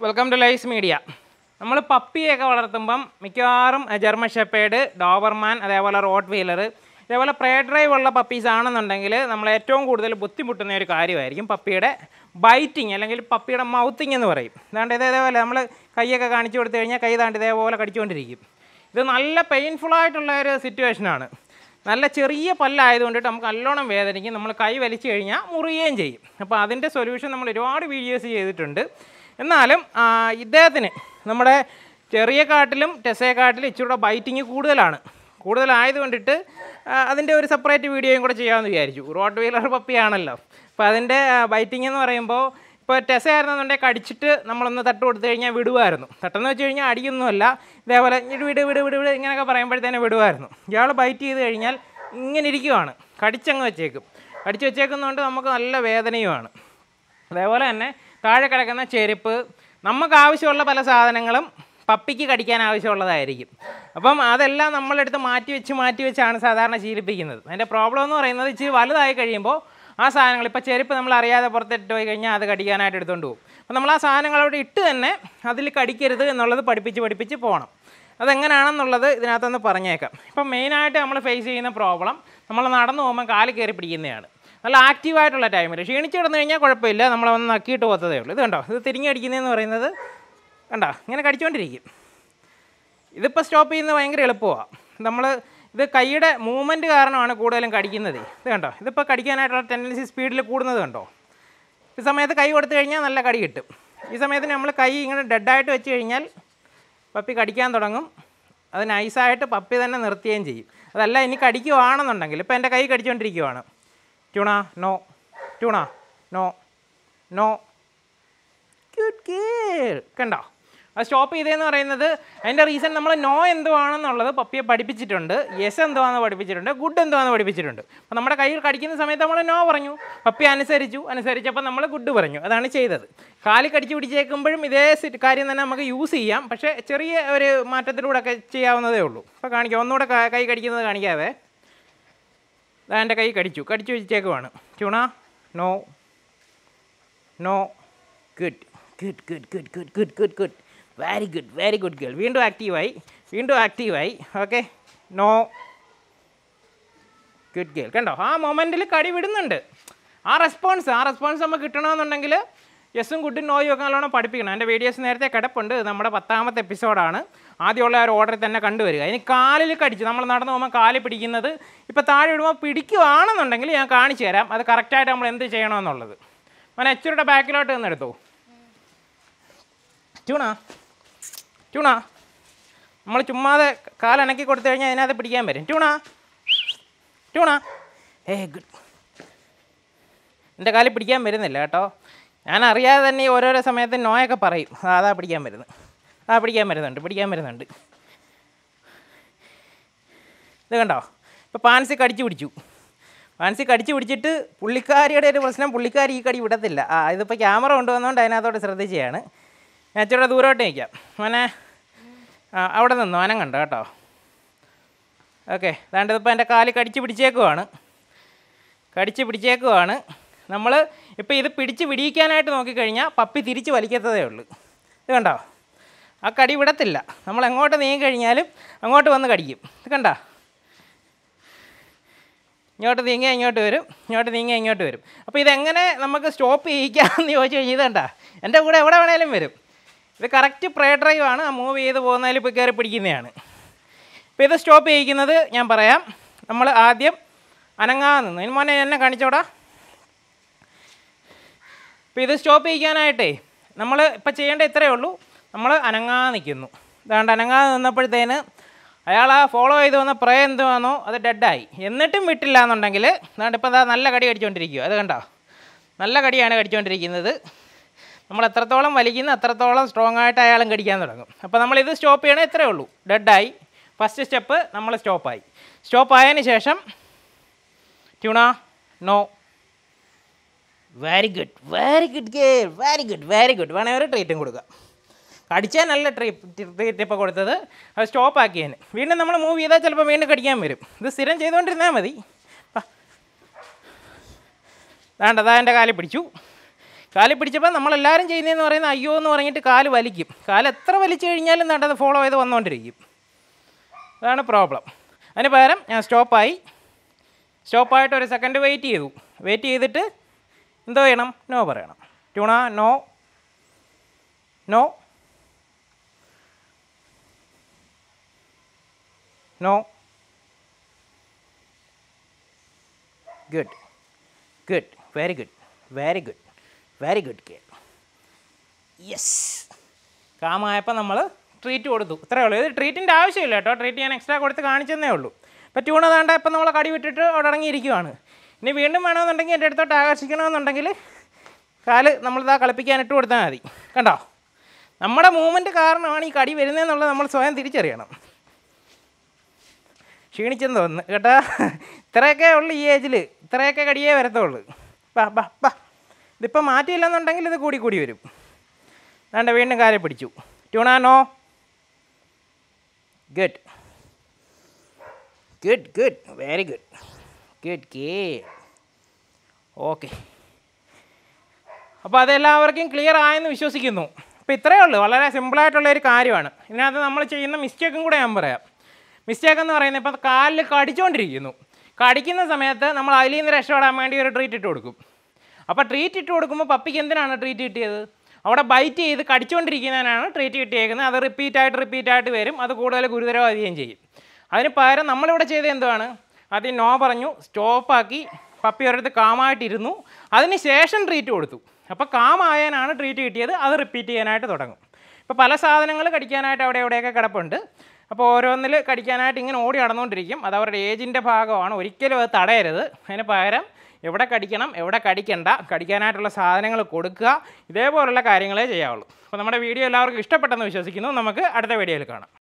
welcome to lies media നമ്മൾ പപ്പിയൊക്കെ വളർത്തുമ്പം മിക്കവാറും ജർമ്മൻ ഷെപ്പേഡ് ഡോബർമാൻ അതേപോലെ റോട്ട് വീലർ ഇതേപോലെ പ്രേ ഡ്രൈവ് ഉള്ള പപ്പീസ് ആണെന്നുണ്ടെങ്കിൽ നമ്മൾ ഏറ്റവും കൂടുതൽ ബുദ്ധിമുട്ടുന്ന ഒരു കാര്യമായിരിക്കും പപ്പിയുടെ ബൈറ്റിങ് അല്ലെങ്കിൽ പപ്പിയുടെ മൗത്തിങ് എന്ന് പറയും അതാണ്ട് ഇതേപോലെ നമ്മൾ കൈയൊക്കെ കാണിച്ചു കൊടുത്തു കഴിഞ്ഞാൽ കൈ താണ്ട് ഇതേപോലെ കടിച്ചുകൊണ്ടിരിക്കും ഇത് നല്ല പെയിൻഫുൾ ആയിട്ടുള്ള ഒരു സിറ്റുവേഷനാണ് നല്ല ചെറിയ പല്ലായതുകൊണ്ടിട്ട് നമുക്ക് നല്ലോണം വേദനിക്കും നമ്മൾ കൈ വലിച്ചു കഴിഞ്ഞാൽ മുറിയുകയും ചെയ്യും അപ്പോൾ അതിൻ്റെ സൊല്യൂഷൻ നമ്മൾ ഒരുപാട് വീഡിയോസ് ചെയ്തിട്ടുണ്ട് എന്നാലും ആ, ഇദ്ദേഹത്തിന് നമ്മുടെ ചെറിയ കാട്ടിലും ടെസയെക്കാട്ടിലും ഇച്ചിരൂടെ ബൈറ്റിങ് കൂടുതലാണ് കൂടുതലായത് കൊണ്ടിട്ട് ആ, അതിൻ്റെ ഒരു സെപ്പറേറ്റ് വീഡിയോയും കൂടെ ചെയ്യാമെന്ന് വിചാരിച്ചു റോഡ് വീലർ പപ്പിയാണല്ലോ അപ്പോൾ അതിൻ്റെ ബൈറ്റിംഗ് എന്ന് പറയുമ്പോൾ ഇപ്പോൾ ടെസ ആയിരുന്നെന്നുണ്ടെങ്കിൽ കടിച്ചിട്ട് നമ്മളൊന്ന് തട്ട് കൊടുത്തു കഴിഞ്ഞാൽ വിടുമായിരുന്നു തട്ടെന്ന് വെച്ച് കഴിഞ്ഞാൽ അടിയൊന്നുമല്ല ഇതേപോലെ ഇങ്ങട് വിട് വിട് വിട് വിട് ഇങ്ങനെയൊക്കെ പറയുമ്പോഴത്തേനെ വിടുമായിരുന്നു ഇയാൾ ബൈറ്റ് ചെയ്ത് കഴിഞ്ഞാൽ ഇങ്ങനെ ഇരിക്കുവാണ് കടിച്ചങ്ങ് വെച്ചേക്കും കടിച്ച് വെച്ചേക്കുന്നതുകൊണ്ട് നമുക്ക് നല്ല വേദനയുമാണ് അതേപോലെ തന്നെ താഴെ കിടക്കുന്ന ചെരുപ്പ് നമുക്ക് ആവശ്യമുള്ള പല സാധനങ്ങളും പപ്പിക്ക് കടിക്കാൻ ആവശ്യമുള്ളതായിരിക്കും അപ്പം അതെല്ലാം നമ്മളെടുത്ത് മാറ്റി വെച്ച് മാറ്റി വെച്ചാണ് സാധാരണ ശീലിപ്പിക്കുന്നത് അതിൻ്റെ പ്രോബ്ലം എന്ന് പറയുന്നത് ഇച്ചിരി വലുതായി കഴിയുമ്പോൾ ആ സാധനങ്ങൾ ഇപ്പോൾ ചെരുപ്പ് നമ്മൾ അറിയാതെ പുറത്തിട്ട് പോയി കഴിഞ്ഞാൽ അത് കടിക്കാനായിട്ട് എടുത്തുകൊണ്ട് പോകും അപ്പോൾ നമ്മൾ ആ സാധനങ്ങൾ അവിടെ ഇട്ട് തന്നെ അതിൽ കടിക്കരുത് എന്നുള്ളത് പഠിപ്പിച്ച് പഠിപ്പിച്ച് പോകണം അതെങ്ങനെയാണെന്നുള്ളത് ഇതിനകത്തൊന്ന് പറഞ്ഞേക്കാം ഇപ്പം മെയിനായിട്ട് നമ്മൾ ഫേസ് ചെയ്യുന്ന പ്രോബ്ലം നമ്മൾ നടന്നു പോകുമ്പോൾ കാല് കയറി പിടിക്കുന്നതാണ് നല്ല ആക്റ്റീവായിട്ടുള്ള ടൈമിൽ ക്ഷീണിച്ച് കിടന്നു കഴിഞ്ഞാൽ കുഴപ്പമില്ല നമ്മളൊന്ന് നക്കിയിട്ട് പോത്തതേ ഉള്ളൂ ഇത് കണ്ടോ ഇത് തിരിഞ്ഞ് അടിക്കുന്നതെന്ന് പറയുന്നത് കണ്ടോ ഇങ്ങനെ കടിച്ചുകൊണ്ടിരിക്കും ഇതിപ്പോൾ സ്റ്റോപ്പ് ചെയ്യുന്നത് ഭയങ്കര എളുപ്പമാണ് നമ്മൾ ഇത് കൈയുടെ മൂവ്മെൻറ്റ് കാരണമാണ് കൂടുതലും കടിക്കുന്നത് ഇത് കണ്ടോ ഇതിപ്പോൾ കടിക്കാനായിട്ടുള്ള ടെൻഡൻസി സ്പീഡിൽ കൂടുന്നത് കണ്ടോ ഈ സമയത്ത് കൈ കൊടുത്തു കഴിഞ്ഞാൽ നല്ല കടി കിട്ടും ഈ സമയത്ത് നമ്മൾ കൈ ഇങ്ങനെ ഡെഡായിട്ട് വെച്ച് കഴിഞ്ഞാൽ പപ്പി കടിക്കാൻ തുടങ്ങും അത് നൈസായിട്ട് പപ്പി തന്നെ നിർത്തുകയും ചെയ്യും അതല്ല ഇനി കടിക്കുവാണെന്നുണ്ടെങ്കിൽ ഇപ്പോൾ എൻ്റെ കൈ കടിച്ചുകൊണ്ടിരിക്കുവാണ് Tuna no Tuna no no cute girl കണ്ടോ അത് സ്റ്റോപ്പ് ചെയ്തതെന്ന് പറയുന്നത് അതിൻ്റെ റീസൺ നമ്മൾ നോ എന്തുവാണെന്നുള്ളത് പപ്പിയെ പഠിപ്പിച്ചിട്ടുണ്ട് യെസ് എന്തുവാണെന്ന് പഠിപ്പിച്ചിട്ടുണ്ട് ഗുഡ് എന്തുവാണെന്ന് പഠിപ്പിച്ചിട്ടുണ്ട് അപ്പോൾ നമ്മുടെ കയ്യിൽ കടിക്കുന്ന സമയത്ത് നമ്മൾ നോ പറഞ്ഞു പപ്പി അനുസരിച്ചു അനുസരിച്ചപ്പോൾ നമ്മൾ ഗുഡ് പറഞ്ഞു അതാണ് ചെയ്തത് കാലിൽ കടിച്ച് പിടിച്ചേക്കുമ്പോഴും ഇതേ സി- കാര്യം തന്നെ നമുക്ക് യൂസ് ചെയ്യാം പക്ഷേ ചെറിയ ഒരു മാറ്റത്തിലൂടെ ഒക്കെ ചെയ്യാവുന്നതേ ഉള്ളൂ അപ്പോൾ കാണിക്കാം ഒന്നുകൂടെ ക- കൈ കടിക്കുന്നത് കാണിക്കാവേ ദാ എൻ്റെ കൈ കടിച്ചു കടിച്ചു വെച്ചേക്കുവാണ് ചുണ no no good good good good good good good good very good very good girl വീണ്ടും ആക്റ്റീവായി വീണ്ടും ആക്റ്റീവായി ഓക്കെ നോ ഗുഡ് ഗേൾ കണ്ടോ ആ മൊമെൻറ്റിൽ കടി വിടുന്നുണ്ട് ആ റെസ്പോൺസ് ആ റെസ്പോൺസ് നമുക്ക് കിട്ടണമെന്നുണ്ടെങ്കിൽ യെസും ഗുഡും നോയും ഒക്കെ നല്ലോണം പഠിപ്പിക്കണം എൻ്റെ വീഡിയോസ് നേരത്തെ കിടപ്പുണ്ട് ഇത് നമ്മുടെ പത്താമത്തെ എപ്പിസോഡാണ് ആദ്യമുള്ള ആ ഒരു ഓർഡറിൽ തന്നെ കണ്ടുവരിക ഇനി കാലിൽ കടിച്ച് നമ്മൾ നടന്നു പോകുമ്പോൾ കാലിൽ പിടിക്കുന്നത് ഇപ്പോൾ താഴെ ഇടുമ്പോൾ പിടിക്കുവാണെന്നുണ്ടെങ്കിൽ ഞാൻ കാണിച്ചു തരാം അത് കറക്റ്റായിട്ട് നമ്മൾ എന്ത് ചെയ്യണമെന്നുള്ളത് മോനെ എച്ചൂരുടെ ബാക്കിലോട്ട് നിന്ന് എടുത്തു ട്യൂണ ട്യൂണ നമ്മൾ ചുമ്മാതെ കാലനക്കി കൊടുത്തു കഴിഞ്ഞാൽ അതിനകത്ത് പിടിക്കാൻ പറ്റും ട്യൂണ ട്യൂണ ഏ ഗുഡ് എൻ്റെ കാലിൽ പിടിക്കാൻ വരുന്നില്ല കേട്ടോ ഞാൻ അറിയാതെ തന്നെ ഈ ഓരോരോ സമയത്ത് നോയൊക്കെ പറയും ആ, അതാ പിടിക്കാൻ വരുന്നത് ആ പിടിക്കാൻ വരുന്നുണ്ട് പിടിക്കാൻ വരുന്നുണ്ട് ഇത് കണ്ടോ ഇപ്പോൾ പാൻസി കടിച്ചു പിടിച്ചു പാൻസി കടിച്ചു പിടിച്ചിട്ട് പുള്ളിക്കാരിയുടെ ഒരു പ്രശ്നം പുള്ളിക്കാരി ഈ കടി വിടത്തില്ല ആ ഇതിപ്പോൾ ക്യാമറ കൊണ്ടുവന്നുകൊണ്ട് അതിനകത്തോട്ട് ശ്രദ്ധിച്ചതാണ് ഞാൻ ഇച്ചിരി ദൂരോട്ട് നിൽക്കാം മോനെ ആ അവിടെ നിന്നു അനം കണ്ടോ കേട്ടോ ഓക്കെ അതാണ്ട് ഇതിപ്പോൾ എൻ്റെ കാല് കടിച്ച് പിടിച്ചേക്കുവാണ് കടിച്ച് പിടിച്ചേക്കുവാണ് നമ്മൾ ഇപ്പോൾ ഇത് പിടിച്ച് പിടിയിക്കാനായിട്ട് നോക്കിക്കഴിഞ്ഞാൽ പപ്പി തിരിച്ച് വലിക്കത്തതേ ഉള്ളൂ ഇത് കണ്ടോ ആ കടി വിടത്തില്ല നമ്മൾ എങ്ങോട്ട് നീങ്ങി കഴിഞ്ഞാലും അങ്ങോട്ട് വന്ന് കടിക്കും ഇത് കണ്ടോ ഇങ്ങോട്ട് നീങ്ങിയാൽ ഇങ്ങോട്ട് വരും ഇങ്ങോട്ട് നീങ്ങിയാൽ ഇങ്ങോട്ട് വരും അപ്പോൾ ഇതെങ്ങനെ നമുക്ക് സ്റ്റോപ്പ് ചെയ്യിക്കാമെന്ന് ചോദിച്ചു കഴിഞ്ഞാൽ ഇതണ്ട എൻ്റെ കൂടെ എവിടെ വേണേലും വരും ഇത് കറക്റ്റ് പ്രേ ഡ്രൈവ് ആണ് ആ മൂവ് ചെയ്ത് പോകുന്നതിൽ ഇപ്പോൾ കയറി പിടിക്കുന്നതാണ് ഇപ്പോൾ ഇത് സ്റ്റോപ്പ് ചെയ്യിക്കുന്നത് ഞാൻ പറയാം നമ്മൾ ആദ്യം അനങ്ങാതെ നിന്ന് ഇനി മോനെ എന്നെ കാണിച്ചോടാ ഇപ്പോൾ ഇത് സ്റ്റോപ്പ് ചെയ്യിക്കാനായിട്ടേ നമ്മൾ ഇപ്പോൾ ചെയ്യേണ്ട ഇത്രയേ ഉള്ളൂ നമ്മൾ അനങ്ങാതെ നിൽക്കുന്നു ഇതാണ്ട് അനങ്ങാതെ നിന്നപ്പോഴത്തേന് അയാൾ ആ ഫോളോ ചെയ്ത് വന്ന പ്രേ എന്തുവാണോ അത് ഡെഡായി എന്നിട്ടും വിട്ടില്ല എന്നുണ്ടെങ്കിൽ ഇതാണ്ട് ഇപ്പോൾ അതാ നല്ല കടി കടിച്ചുകൊണ്ടിരിക്കുക അത് കണ്ടോ നല്ല കടിയാണ് കടിച്ചുകൊണ്ടിരിക്കുന്നത് നമ്മൾ എത്രത്തോളം വലിക്കുന്ന അത്രത്തോളം സ്ട്രോങ് ആയിട്ട് അയാളും കടിക്കാൻ തുടങ്ങും അപ്പോൾ നമ്മൾ ഇത് സ്റ്റോപ്പ് ചെയ്യണേ ഇത്രയേ ഉള്ളൂ ഡെഡായി ഫസ്റ്റ് സ്റ്റെപ്പ് നമ്മൾ സ്റ്റോപ്പായി സ്റ്റോപ്പ് ആയതിന് ശേഷം Tuna no very good very good girl very good very good വേണേ ഒരു ട്രീറ്റും കൊടുക്കാം കടിച്ചാൽ നല്ല ട്രീ ട്രീറ്റ് ഇപ്പോൾ കൊടുത്തത് അത് സ്റ്റോപ്പ് ആക്കിയതിന് വീണ്ടും നമ്മൾ മൂവ് ചെയ്താൽ ചിലപ്പോൾ വീണ്ടും കടിക്കാൻ വരും ഇത് സ്ഥിരം ചെയ്തുകൊണ്ടിരുന്നാൽ മതി ദാണ്ട് അതാ എൻ്റെ കാലിൽ പിടിച്ചു കാല് പിടിച്ചപ്പോൾ നമ്മളെല്ലാവരും ചെയ്യുന്നതെന്ന് പറയുന്നത് അയ്യോ എന്ന് പറഞ്ഞിട്ട് കാല് വലിക്കും കാല് എത്ര വലിച്ചു കഴിഞ്ഞാലും നടന്നത് ഫോളോ ചെയ്ത് വന്നുകൊണ്ടിരിക്കും അതാണ് പ്രോബ്ലം അതിന് പകരം ഞാൻ സ്റ്റോപ്പായി സ്റ്റോപ്പായിട്ട് ഒരു സെക്കൻഡ് വെയിറ്റ് ചെയ്തു വെയിറ്റ് ചെയ്തിട്ട് എന്തോ ചെയ്യണം നോ പറയണം Tuna no no no good good very good very good very good okay yes കാമായപ്പോൾ നമ്മൾ ട്രീറ്റ് കൊടുത്തു ഇത്രയേ ഉള്ളൂ ഇത് ട്രീറ്റിൻ്റെ ആവശ്യമില്ല കേട്ടോ ട്രീറ്റ് ഞാൻ എക്സ്ട്രാ കൊടുത്ത് കാണിച്ചെന്നേ ഉള്ളൂ ഇപ്പോൾ ട്യൂൺ അതാണ്ട് ഇപ്പം നമ്മൾ കടി വിട്ടിട്ട് അവിടെ അടങ്ങിയിരിക്കുവാണ് ഇനി വീണ്ടും വേണമെന്നുണ്ടെങ്കിൽ എൻ്റെ അടുത്തോട്ട് ആകർഷിക്കണമെന്നുണ്ടെങ്കിൽ കാല് നമ്മളിതാ കളിപ്പിക്കാൻ ഇട്ട് കൊടുത്താൽ മതി കണ്ടോ നമ്മുടെ മൂവ്മെൻറ്റ് കാരണമാണ് ഈ കടി വരുന്നതെന്നുള്ളത് നമ്മൾ സ്വയം തിരിച്ചറിയണം ക്ഷീണിച്ചെന്ന് തോന്നുന്നു കേട്ടാ ഇത്രയൊക്കെ ഉള്ളു ഈ ഏജിൽ ഇത്രയൊക്കെ കടിയേ വരത്തുള്ളൂ ബാ ബാ ബാ ഇതിപ്പോൾ മാറ്റിയില്ലെന്നുണ്ടെങ്കിൽ ഇത് കൂടി കൂടി വരും വേണ്ട വീണ്ടും കാര്യം പിടിച്ചു Tuna no good good good very good good okay okay അപ്പോൾ അതെല്ലാവർക്കും ക്ലിയർ ആയെന്ന് വിശ്വസിക്കുന്നു അപ്പോൾ ഇത്രയേ ഉള്ളൂ വളരെ സിമ്പിളായിട്ടുള്ള ഒരു കാര്യമാണ് ഇതിനകത്ത് നമ്മൾ ചെയ്യുന്ന മിസ്റ്റേക്കും കൂടെ ഞാൻ പറയാം മിസ്റ്റേക്ക് എന്ന് പറയുന്നത് ഇപ്പോൾ കാലിൽ കടിച്ചുകൊണ്ടിരിക്കുന്നു കടിക്കുന്ന സമയത്ത് നമ്മൾ അതിൽ നിന്ന് രക്ഷപ്പെടാൻ വേണ്ടി ഒരു ട്രീറ്റ് ഇട്ട് കൊടുക്കും അപ്പോൾ ട്രീറ്റ് ഇട്ട് കൊടുക്കുമ്പോൾ പപ്പിക്ക് എന്തിനാണ് ട്രീറ്റ് കിട്ടിയത് അവിടെ ബൈറ്റ് ചെയ്ത് കടിച്ചുകൊണ്ടിരിക്കുന്നതിനാണ് ട്രീറ്റ് കിട്ടിയേക്കുന്നത് അത് റിപ്പീറ്റ് ആയിട്ട് റിപ്പീറ്റ് ആയിട്ട് വരും അത് കൂടുതൽ ഗുരുതരമാവുകയും ചെയ്യും അതിന് പകരം നമ്മളിവിടെ ചെയ്തത് എന്തുവാണ് ആദ്യം നോ പറഞ്ഞു സ്റ്റോപ്പാക്കി പപ്പി ഒരിടത്ത് കാമായിട്ടിരുന്നു അതിന് ശേഷം ട്രീറ്റ് കൊടുത്തു അപ്പോൾ കാമായാനാണ് ട്രീറ്റ് കിട്ടിയത് അത് റിപ്പീറ്റ് ചെയ്യാനായിട്ട് തുടങ്ങും ഇപ്പോൾ പല സാധനങ്ങൾ കടിക്കാനായിട്ട് അവിടെ എവിടെയൊക്കെ കിടപ്പുണ്ട് അപ്പോൾ ഓരോന്നിൽ കടിക്കാനായിട്ട് ഇങ്ങനെ ഓടി നടന്നുകൊണ്ടിരിക്കും അത് അവരുടെ ഏജിൻ്റെ ഭാഗമാണ് ഒരിക്കലും അത് തടയരുത് അതിന് പകരം എവിടെ കടിക്കണം എവിടെ കടിക്കണ്ട കടിക്കാനായിട്ടുള്ള സാധനങ്ങൾ കൊടുക്കുക ഇതേപോലുള്ള കാര്യങ്ങളേ ചെയ്യാവുള്ളൂ അപ്പോൾ നമ്മുടെ വീഡിയോ എല്ലാവർക്കും ഇഷ്ടപ്പെട്ടെന്ന് വിശ്വസിക്കുന്നു നമുക്ക് അടുത്ത വീഡിയോയിൽ കാണാം